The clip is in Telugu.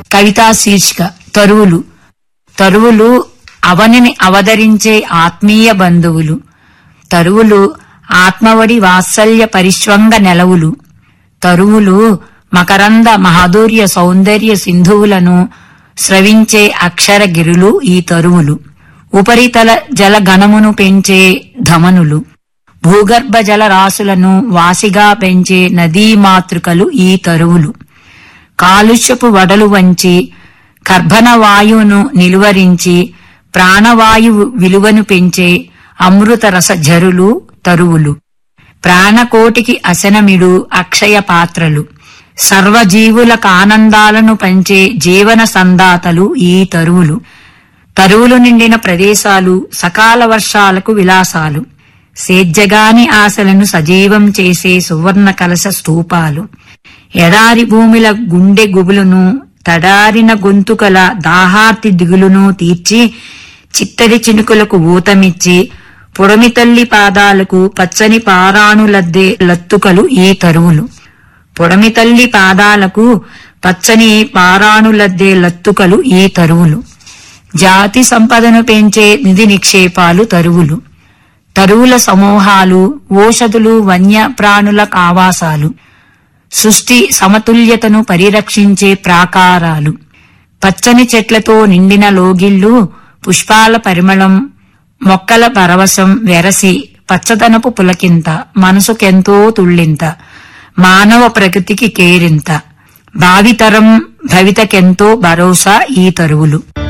కవితా శీర్షిక తరువులు తరువులు అవనిని అవతరించే ఆత్మీయ బంధువులు తరువులు ఆత్మవడి వాత్సల్య పరిష్వంగ నెలవులు తరువులు మకరంద మాధుర్య సౌందర్య సింధువులను స్రవించే అక్షర గిరులు ఈ తరువులు ఉపరితల జల గణమును పెంచే ధమనులు భూగర్భ జల రాశులను వాసిగా పెంచే నదీ మాతృకలు ఈ తరువులు కాలుష్యపు వడలు వంచి కర్బన వాయువును నిలువరించి ప్రాణవాయువు విలువను పెంచే అమృత రస జరులు తరువులు ప్రాణకోటికి అశనమిడు అక్షయ పాత్రలు సర్వజీవులకు ఆనందాలను పంచే జీవన సందాతలు ఈ తరువులు తరువులు నిండిన ప్రదేశాలు సకాల వర్షాలకు విలాసాలు సేద్యగాని ఆశలను సజీవం చేసే సువర్ణ కలశ స్తూపాలు ఎడారి భూమిల గుండె గుబులును తడారిన గొంతుకల దాహార్తి దిగులును తీర్చి చిత్తడి చినుకులకు ఊతమిచ్చి పుడమి తల్లి పాదాలకు పచ్చని పారాణులద్దే లత్తుకలు ఈ తరువులు పుడమి తల్లి పాదాలకు పచ్చని పారాణులద్దే లత్తుకలు ఈ తరువులు జాతి సంపదను పెంచే నిధి నిక్షేపాలు తరువులు తరువుల సమూహాలు ఓషధులు వన్య ప్రాణుల కావాసాలు సృష్టి సమతుల్యతను పరిరక్షించే ప్రాకారాలు పచ్చని చెట్లతో నిండిన లోగిళ్లు పుష్పాల పరిమళం మొక్కల పరవశం వెరసి పచ్చదనపు పులకింత మనసుకెంతో తుళ్ళింత మానవ ప్రగతికి కేరింత భావితరం భవితకెంతో భరోసా ఈ తరువులు